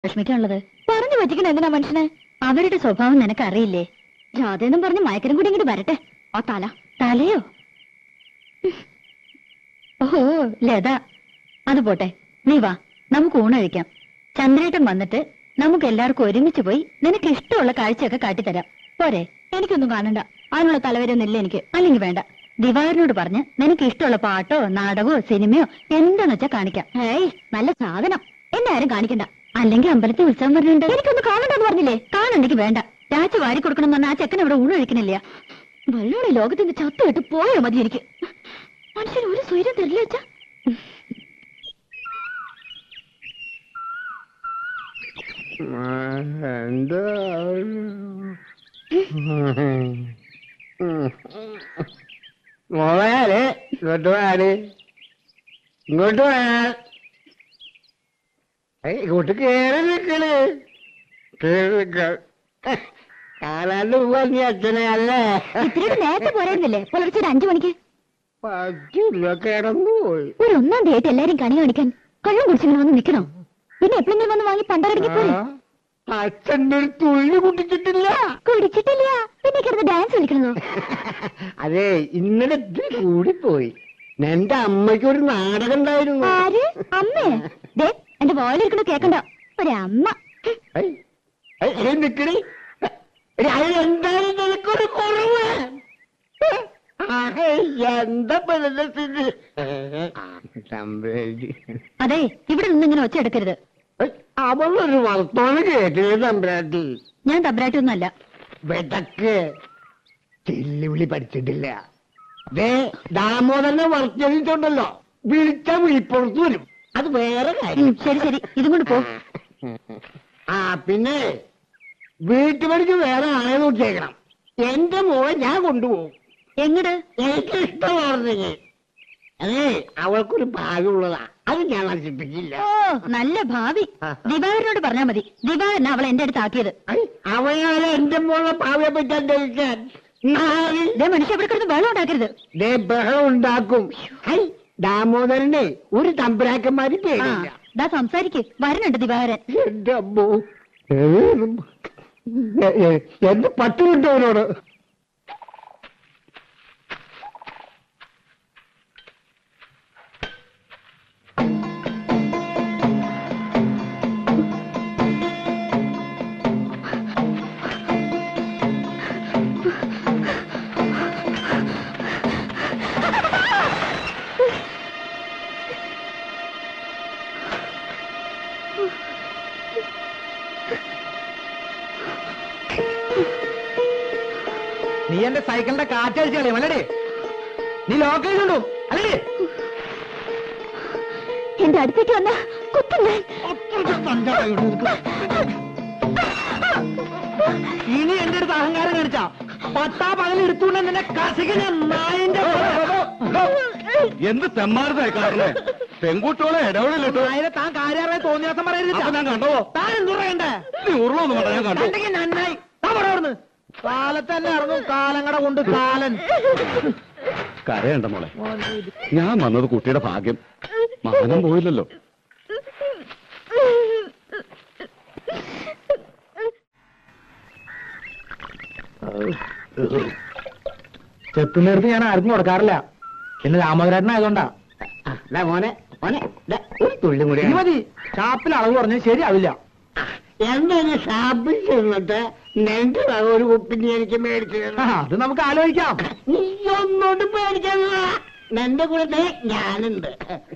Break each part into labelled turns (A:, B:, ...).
A: വിഷമിക്കാനുള്ളത് പറഞ്ഞു പറ്റിക്കണ എന്തിനാ മനുഷ്യന് അവരുടെ സ്വഭാവം നിനക്ക് അറിയില്ലേ രാധേന്നും പറഞ്ഞ് മയക്കരും കൂടി ഇങ്ങോട്ട് വരട്ടെ ആ തല തലയോ ഓഹോ ലത അത് പോട്ടെ നീ വാ നമുക്ക് ഊണഴിക്കാം ചന്ദ്രേട്ടൻ വന്നിട്ട് നമുക്ക് എല്ലാവർക്കും ഒരുമിച്ച് പോയി നിനക്ക് ഇഷ്ടമുള്ള കാഴ്ചയൊക്കെ കാട്ടിത്തരാം പോരെ എനിക്കൊന്നും കാണണ്ട അതിനുള്ള തലവരൊന്നുമില്ല എനിക്ക് അല്ലെങ്കിൽ വേണ്ട ദിവാകരനോട് പറഞ്ഞ് നിനക്ക് ഇഷ്ടമുള്ള പാട്ടോ നാടകമോ സിനിമയോ എന്താന്ന് വെച്ചാ കാണിക്കാം ഏയ് നല്ല സാധനം എന്നെ ആരും കാണിക്കണ്ട അല്ലെങ്കിൽ അമ്പലത്തിൽ ഉത്സവം വരുന്നുണ്ട് എനിക്കൊന്ന് കാണണ്ടെന്ന് പറഞ്ഞില്ലേ കാണണ്ടെങ്കിൽ വേണ്ട രാജ വാരി കൊടുക്കണം പറഞ്ഞാൽ ആ ചെക്കൻ ഇവിടെ ഊണൊഴിക്കണില്ല വെള്ളോടെ ലോകത്തിന്റെ ചത്തുവിട്ട് പോയോ മതി എനിക്ക് മനുഷ്യൻ ഒരു സ്വൈര്യം തരില്ല വെച്ചാ
B: എന്താ മോളെ ഇങ്ങോട്ട് പോയാല് ഇങ്ങോട്ട് പോയാൽ ഏയ്, ഇങ്ങോട്ട് കേറി നിക്കണ് കേറി നിക്ക കാണാണ്ട് പോവാൻ നീ അച്ഛനെ അല്ലേ
A: ഇത്തിരി നേരത്തെ പോരായിരുന്നില്ലേ പുലർച്ചെ ഒരു അഞ്ചു മണിക്ക്
B: പറ്റില്ല കിടന്നു പോയി
A: ഒരു ഒന്നാം തീയതി എല്ലാരും കണി കാണിക്കാൻ കള്ളം കുടിച്ചിങ്ങനെ വന്ന് നിക്കണോ പിന്നെ എപ്പോഴെങ്കിലും വന്ന് വാങ്ങി പണ്ടടക്കി പോരെ
B: ആ, അച്ഛൻ്റെ ഒരു തുള്ളി കുട്ടിച്ചിട്ടില്ല
A: കുടിച്ചിട്ടില്ല പിന്നെ കിടന്ന് ഡാൻസ് കളിക്കണോ
B: അതെ ഇന്നലെ ഇത്തിരി കൂടിപ്പോയി എന്റെ അമ്മയ്ക്ക് ഒരു നാടകം ഉണ്ടായിരുന്നു
A: ആര് അമ്മേ ദേ എന്റെ വോയിലിരിക്കണ കേക്കണ്ട ഒരമ്മ
B: ഐ, ഐ, ഐ, നിക്കടി എടി, അത് എന്തായാലും നിനക്കൊരു കുറവ് ആ, എന്താ പെരുന്നത്
A: അതെ ഇവിടെ നിന്ന് ഇങ്ങനെ ഒച്ച എടുക്കരുത്
B: അവളൊരു വർത്തമാനം കേട്ടില്ല തമ്പരാട്ടി
A: ഞാൻ തബ്രായിട്ടൊന്നുമല്ല
B: വെതക്ക് ചെല്ലുവിളി പഠിച്ചിട്ടില്ല ദേ ദാമോദരനെ വർത്തിച്ചുണ്ടല്ലോ വിളിച്ച വിളിപ്പുറത്ത് വരും അത് വേറെ
A: ഉം,
B: കാര്യം
A: ശരി ശരി ഇതും കൊണ്ട് പോ
B: ആ പിന്നെ വീട്ടുപടിക്ക് വേറെ ആളെ നോക്കിയേക്കണം എന്റെ മോളെ ഞാൻ കൊണ്ടുപോകും
A: എങ്ങട്
B: എനിക്ക് ഇഷ്ടമാർന്നെങ്കിൽ അതെ അവൾക്കൊരു ഭാഗ്യമുള്ളതാ അത് ഞാൻ നശിപ്പിക്കില്ല
A: ഓ നല്ല ഭാവി ദിവാകരനോട് പറഞ്ഞാ മതി ദിവാകരൻ അവളെ എന്റെ അടുത്ത് ആക്കിയത്
B: ഐ, അവളാണ് എന്റെ മോളെ ഭാവിയെ പറ്റി അന്വേഷിക്കാൻ നാളെ
A: ദേ മനുഷ്യ ഇവിടെ കിടന്ന് വെള്ളം ഉണ്ടാക്കരുത്
B: ദേ ബഹളം ഉണ്ടാക്കും ഹൈ ദാമോദരനെ ഒരു തമ്പുരാക്കന്മാര്
A: ആ
B: പേടില്ല
A: ദാ സംസാരിക്ക് വരുന്നുണ്ട് ദിവാകരൻ
B: എന്റെ അമ്മോ എ- എ- എന്റെ പട്ട് കിട്ടവനോട്
C: നീ എന്റെ സൈക്കിളിന്റെ കാറ്റടിച്ച് കളയും അല്ലേ നീ ലോക്കലുണ്ടോ അല്ലേ
A: എന്റെ അടുത്തേക്ക് വന്ന കുത്തും
C: ഇനി എന്റെ അടുത്ത് അഹങ്കാരം കാണിച്ചാ പത്താ പകൽ എടുത്തുകൊണ്ട് നിന്നെ കസികനെ നായന്റെ
D: എന്ത് തെമ്മാരതായി കാണുന്നേ പെൺകുട്ടികളെ ഇടപെടലിട്ടോ
C: നായനെ താൻ കാര്യമായി തോന്നിയാസം പറയരുത്
D: അപ്പൊ ഞാൻ കണ്ടോ
C: താൻ എന്തു പറയണ്ടേ
D: നീ ഉരുളൊന്നും വേണ്ട ഞാൻ കണ്ടു
C: കണ്ടെങ്കിൽ നന്നായി താൻ പറ അവിടുന്ന് കാലത്തന്നെ ഇറങ്ങും കാലങ്ങട കൊണ്ട് കാലൻ
D: കരയണ്ട മോളെ ഞാൻ വന്നത് കുട്ടിയുടെ ഭാഗ്യം മാനം പോയില്ലല്ലോ
C: ചെത്തുന്നിടത്ത് ഞാൻ ആർക്കും കൊടുക്കാറില്ല പിന്നെ രാമകരാട്ടനായതുകൊണ്ടാ
B: ആ, ദാ മോനെ മോനെ ദാ ഒരു തുള്ളി കൂടി
C: ഇനി മതി ഷാപ്പിൽ അളവ് പറഞ്ഞാൽ ശരിയാവില്ല
B: എന്തൊരു ഷാപ്പിൽ ചെന്നിട്ട് നിന്റെ വക ഒരു കുപ്പിനി എനിക്ക് മേടിച്ചു
C: ആ,
B: തരണം.
C: അത് നമുക്ക് ആലോചിക്കാം
B: നീ ഒന്നോട്ട് പേടിക്കണ്ട നിന്റെ കൂടെ ദേ ഞാനുണ്ട്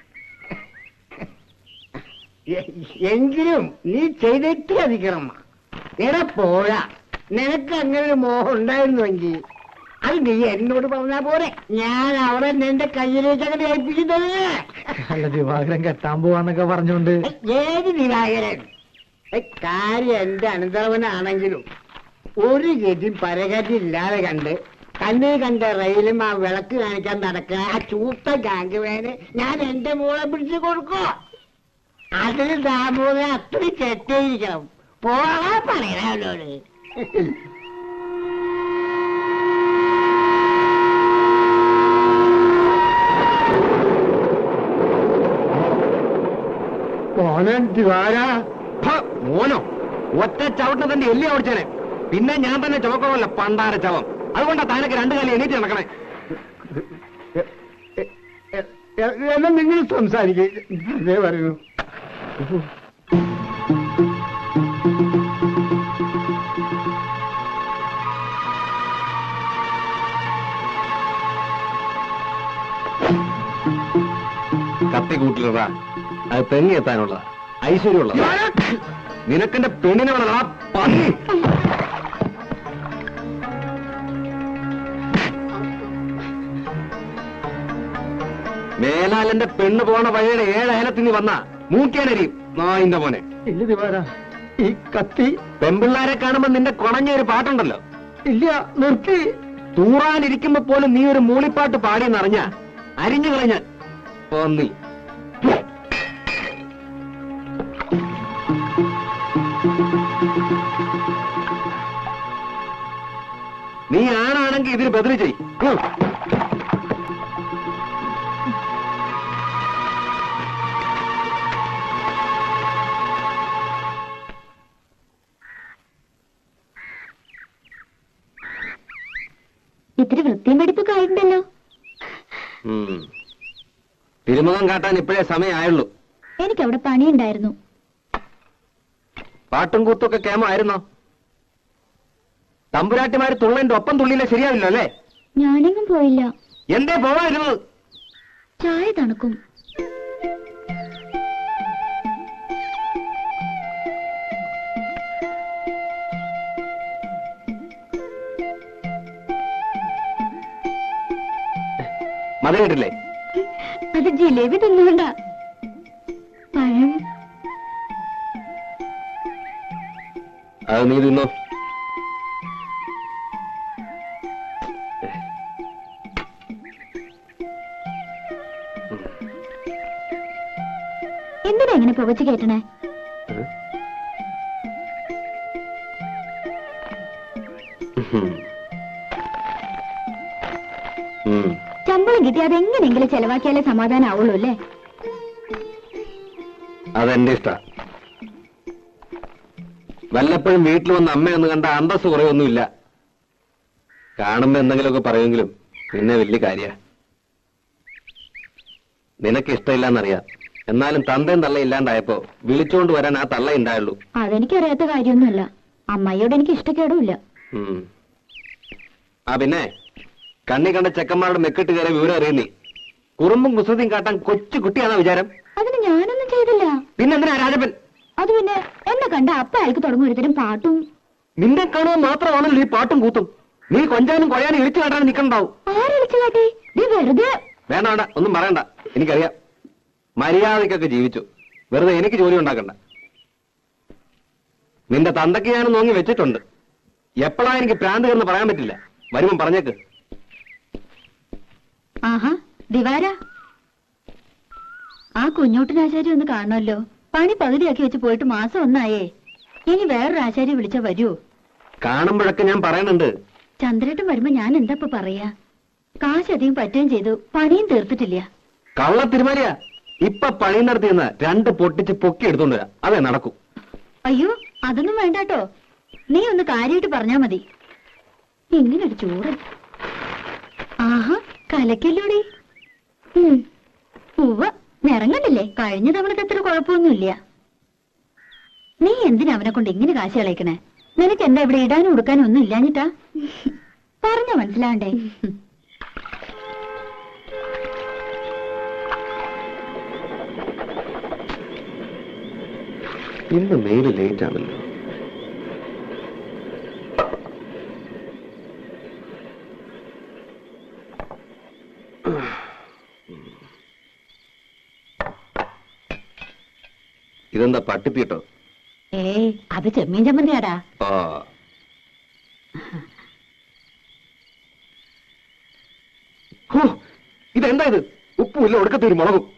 B: എ- എങ്കിലും നീ ചെയ്തിട്ട് അധികണം എടാ പോരാ നിനക്ക് അങ്ങനെ ഒരു മോഹം ഉണ്ടായിരുന്നുവെങ്കിൽ അത് നീ എന്നോട് പറഞ്ഞാ പോരെ ഞാൻ അവിടെ നിന്റെ കയ്യിലേക്ക് അങ്ങനെ ഏൽപ്പിച്ചു തരുന്നേ
C: അല്ല ദിവാകരൻ കെട്ടാൻ പോവാന്നൊക്കെ പറഞ്ഞുകൊണ്ട്
B: ഏത് ദിവാകരൻ ഏ, കാര്യം എന്റെ അനന്തരവനാണെങ്കിലും ഒരു ഗതി പരഗതി ഇല്ലാതെ കണ്ട് കണ്ണിൽ കണ്ട റെയിലും ആ വിളക്ക് കാണിക്കാൻ നടക്കുക ആ ചൂത്ത ഗാങ്ക് വേന് ഞാൻ എന്റെ മോളെ പിടിച്ചു കൊടുക്കോ അതിന് ദാമോദരൻ അത്രയും ചെറ്റേയിരിക്കണം പോകാൻ പറയണ അവനോട് മോനൻ ദിവാര
E: മോനോ ഒറ്റ ചവിട്ടിന് തന്നെ എല്ലി ഓടിച്ചേനെ പിന്നെ ഞാൻ തന്നെ ചുമക്കണമല്ല പണ്ടാര ചവം അതുകൊണ്ടാ താനൊക്കെ രണ്ടു കാലം എണീറ്റ് നടക്കണേ
B: എന്നാ നിങ്ങൾ സംസാരിക്കേ അതേ പറയുന്നു
E: കത്തി കൂട്ടിലടാ അത് തെങ്ങി എത്താനുള്ളതാ ഐശ്വര്യമുള്ളതാ നിനക്കെന്റെ പെണ്ണിനെ വേണടാ പന്നി മേലാലെന്റെ പെണ്ണ് പോണ വഴിയുടെ ഏഴ് അയലത്തിൽ നീ വന്ന മൂക്കേനരി നായിന്റെ മോനെ
B: ഇല്ല ദിവാര ഈ കത്തി
E: പെമ്പിള്ളാരെ കാണുമ്പോ നിന്റെ കുണഞ്ഞ ഒരു പാട്ടുണ്ടല്ലോ
B: ഇല്ല നിർത്തി
E: തൂറാനിരിക്കുമ്പോ പോലും നീ ഒരു മൂളിപ്പാട്ട് പാടിയെന്നറിഞ്ഞ അരിഞ്ഞു കളഞ്ഞ പന്നി നീ ആണാണെങ്കിൽ ഇതിന് ബദല് ചെയ് ഉം.
A: ഇത്തിരി വൃത്തിയും വെടിപ്പൊക്കെ ആയിട്ടുണ്ടല്ലോ
E: ഉം. തിരുമുഖം കാട്ടാൻ ഇപ്പോഴേ സമയമായുള്ളൂ
A: എനിക്കവിടെ പണിയുണ്ടായിരുന്നു
E: പാട്ടും കൂത്തൊക്കെ കേമായിരുന്നോ തമ്പുരാട്ടിമാര് തുള്ളന്റെ ഒപ്പം തുള്ളിയില്ല ശരിയാവില്ലോ അല്ലേ
A: ഞാനെങ്ങും പോയില്ല
E: എന്തേ പോവായിരുന്നത്
A: ചായ തണുക്കും
E: മത കേട്ടില്ലേ
A: അത് ജിലേബി തിന്നുകൊണ്ട പഴം
E: അത് നീ തിന്നോ
A: എന്തിനാ ഇങ്ങനെ പുകച്ചു കേട്ടണേ
E: ഉം.
A: ശമ്പളം കിട്ടി അതെങ്ങനെയെങ്കിലും ചെലവാക്കിയാലേ സമാധാനം ആവുള്ളൂ അല്ലേ
E: അതെന്റെ ഇഷ്ട വല്ലപ്പോഴും വീട്ടിൽ വന്ന് അമ്മയൊന്ന് കണ്ട അന്തസ് കുറയൊന്നുമില്ല കാണുമ്പോ എന്തെങ്കിലുമൊക്കെ പറയുമെങ്കിലും പിന്നെ വലിയ കാര്യ നിനക്ക് ഇഷ്ടമില്ലെന്നറിയാം എന്നാലും തന്തയും തള്ള ഇല്ലാണ്ടായപ്പോ വിളിച്ചോണ്ട് വരാൻ ആ തള്ള ഉണ്ടായുള്ളൂ
A: അതെനിക്കറിയാത്ത കാര്യമൊന്നുമല്ല അമ്മയോട് എനിക്ക് ഇഷ്ടക്കേടുമില്ല
E: ഉം. ആ പിന്നെ കണ്ണി കണ്ട ചെക്കന്മാരുടെ മെക്കിട്ട് കയറിയ വിവരം അറിയുന്നേ കുറുമ്പും കുസൃതിയും കാട്ടാൻ കൊച്ചു കുട്ടിയാണോ വിചാരം
A: അതിന് ഞാനൊന്നും ചെയ്തില്ല
E: പിന്നെന്തിനാ രാജപ്പൻ
A: അത് പിന്നെ എന്നെ കണ്ട അപ്പ അയാൾക്ക് തുടങ്ങും ഒരുത്തരം പാട്ടും
E: നിന്നെ കാണുമ്പോൾ മാത്രമാണല്ലോ ഈ പാട്ടും കൂത്തും നീ കൊഞ്ചാനും കൊഴയാനും ഇളിച്ചു കാട്ടാൻ നിൽക്കണ്ടാവും
A: ആരളിച്ചു കാട്ടി നീ വെറുതെ
E: വേണ്ട വേണ്ട ഒന്നും പറയണ്ട എനിക്കറിയാം മര്യാദയ്ക്കൊക്കെ ജീവിച്ചു വെറുതെ എനിക്ക് ജോലി ഉണ്ടാക്കണ്ട നിന്റെ തന്തയ്ക്ക് ഞാൻ നോങ്ങി വെച്ചിട്ടുണ്ട് എപ്പോഴാ എനിക്ക് പ്രാന്ത് എന്ന് പറയാൻ പറ്റില്ല വരുമ്പം പറഞ്ഞേക്ക്
A: ആഹാ ദിവാര ആ കുഞ്ഞോട്ടിനാശാരി ഒന്ന് കാണണമല്ലോ പണി പകുതിയാക്കി വെച്ച് പോയിട്ട് മാസം ഒന്നായേ ഇനി വേറൊരു ആശാരി വിളിച്ചാ വരൂ
E: കാണുമ്പോഴൊക്കെ ഞാൻ പറയുന്നുണ്ട്
A: ചന്ദ്രേട്ടൻ വരുമ്പോ ഞാൻ എന്താ ഇപ്പൊ പറയാ കാശ് അധികം പറ്റുകയും ചെയ്തു പണിയും തീർത്തിട്ടില്ല
E: കള്ള തിരുമലയാ ഇപ്പൊ പണി നടത്തിയെന്ന് രണ്ട് പൊട്ടിച്ച് പൊക്കി എടുത്തോണ്ട് വരാം അതെ നടക്കൂ
A: അയ്യോ അതൊന്നും വേണ്ടാട്ടോ നീ ഒന്ന് കാര്യമായിട്ട് പറഞ്ഞാ മതി ഇങ്ങനൊരു ചൂട് ആഹാ കലക്കല്ലോടി ഉം. ഉവ്വ നിറങ്ങണ്ടില്ലേ കഴിഞ്ഞ തവണത്തെ അത്ര കുഴപ്പമൊന്നുമില്ല നീ എന്തിനാ അവനെ കൊണ്ട് ഇങ്ങനെ കാശ് കളയിക്കണേ നിനക്ക് എന്താ ഇവിടെ ഇടാനും ഉടുക്കാനും ഒന്നും ഇല്ലാഞ്ഞിട്ടാ പറഞ്ഞ മനസ്സിലാണ്ടേ
E: ഇന്ന് മെയില് ലേറ്റ് ആണല്ലോ ഇതെന്താ പട്ടിപ്പീട്ടോ
A: ഏയ് അത് ചെമ്മീൻ ചമ്മന്തിയാടാ
E: ആ ഹോ, ഇതെന്താ ഇത് ഉപ്പുമില്ല ഒടുക്കത്തെ ഒരു മുളകും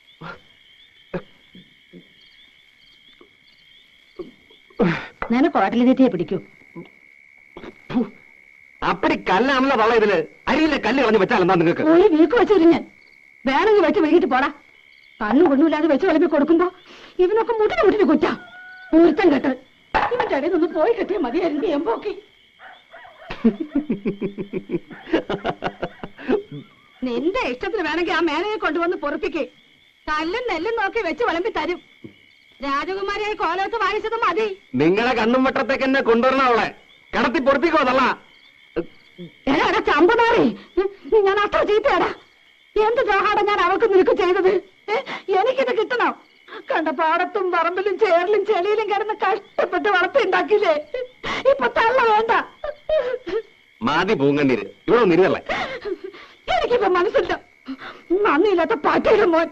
A: നിനക്ക് ഹോട്ടലിൽ തെറ്റിയെ പിടിക്കൂ
E: ഫു, അപ്പടി കല്ലാണല്ലോ തള്ള ഇതില് അരിയിലെ കല്ല് കളഞ്ഞ് വെച്ചാൽ എന്താ നിങ്ങൾക്ക്
A: ഒരു വീക്ക് വെച്ചു ഞാൻ വേണമെങ്കിൽ വെച്ച് വൈകിട്ട് പോടാ കണ്ണും കൊണ്ടുമില്ലാതെ വെച്ച് വിളമ്പി കൊടുക്കുമ്പോ ഇവനൊക്കെ മുട്ടിന് മുട്ടിന് കുറ്റ ഊർത്തം കേട്ട് ഇവന്റെ അടിയിൽ നിന്ന് പോയി കിട്ടിയ മതിയായിരുന്നു എമ്പോക്കി നിന്റെ ഇഷ്ടത്തിന് വേണമെങ്കിൽ ആ മേനയെ കൊണ്ടുവന്ന് പൊറപ്പിക്ക് കല്ലും നെല്ലും നോക്കി വെച്ച് വിളമ്പി തരും രാജകുമാരിയായി കോലത്ത് വാങ്ങിച്ചത് മതി
E: നിങ്ങളെ കണ്ണും വട്ടത്തേക്ക് എന്നെ കൊണ്ടുവരണം അവളെ കടത്തി പൊറപ്പിക്കോ അതല്ല
A: എടാ ചമ്പനാറി ഞാൻ അത്ര ചീത്തയാടാ എന്ത് ദ്രോഹാടാ ഞാൻ അവൾക്ക് നിനക്ക് ചെയ്തത് ഏ? എനിക്കിത് കിട്ടണം കണ്ട പാടത്തും പറമ്പിലും ചേറിലും ചെളിയിലും കിടന്ന് കഷ്ടപ്പെട്ട് വളർത്തിണ്ടാക്കിയില്ലേ ഇപ്പൊ തള്ള വേണ്ട
E: മാതി പൂങ്കണ്ണീര് ഇവിടെ ഒന്ന് ഇരുതല്ലേ
A: എനിക്കിപ്പോ മനസ്സില്ല നന്ദിയില്ലാത്ത പാറ്റയുടെ മോൻ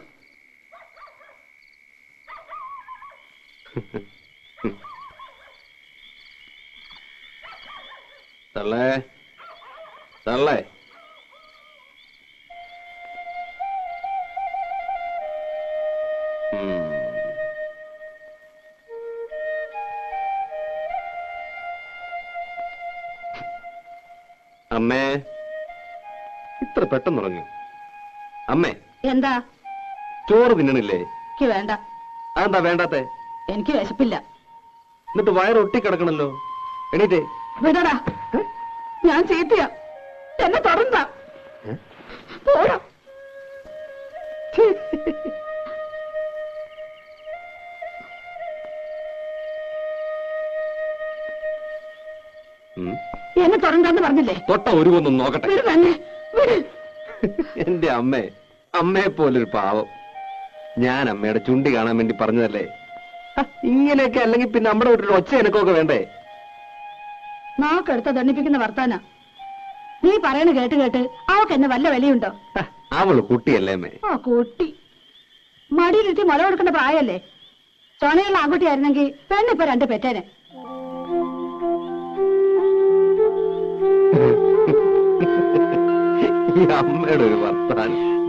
E: തള്ളേ തള്ളേ ഉം. അമ്മേ ഇത്ര പെട്ടെന്ന് തുടങ്ങി അമ്മേ
A: എന്താ
E: ചോറ് തിന്നണില്ലേ
A: എനിക്ക് വേണ്ട
E: അതെന്താ വേണ്ടാത്തെ
A: എനിക്ക് വിശപ്പില്ല
E: എന്നിട്ട് വയറൊട്ടി കിടക്കണല്ലോ എണീറ്റേ
A: വിടടാ ഞാൻ ചീത്തയാ എന്നെ തുടർന്ന പോടാ
E: ഉം.
A: എന്നെ തുടർന്നെന്ന് പറഞ്ഞില്ലേ
E: തൊട്ട ഒരുവൊന്നും നോക്കട്ടെ
A: വിട് തന്നെ വിട്
E: എന്റെ അമ്മേ അമ്മയെ പോലൊരു പാവം ഞാൻ അമ്മയുടെ ചുണ്ടി കാണാൻ വേണ്ടി പറഞ്ഞതല്ലേ ഹ, ഇങ്ങനെയൊക്കെ അല്ലെങ്കിൽ പിന്നെ നമ്മുടെ വീട്ടിൽ ഒച്ച എനക്കൊക്കെ വേണ്ടേ
A: നാക്കെടുത്ത ദണ്ണിപ്പിക്കുന്ന വർത്താന നീ പറയണ കേട്ട് കേട്ട് അവക്ക് എന്നെ വല്ല വിലയുണ്ടോ
E: ഹ, അവള് കുട്ടിയല്ലേ അമ്മേ
A: ആ കുട്ടി മടിയിലിട്ട് മുല കൊടുക്കേണ്ട പ്രായല്ലേ ചുണയുള്ള ആൺകുട്ടിയായിരുന്നെങ്കിൽ പെണ്ണിപ്പൊ രണ്ട് പെറ്റേനെ
E: ഈ അമ്മയുടെ ഒരു വർത്താനം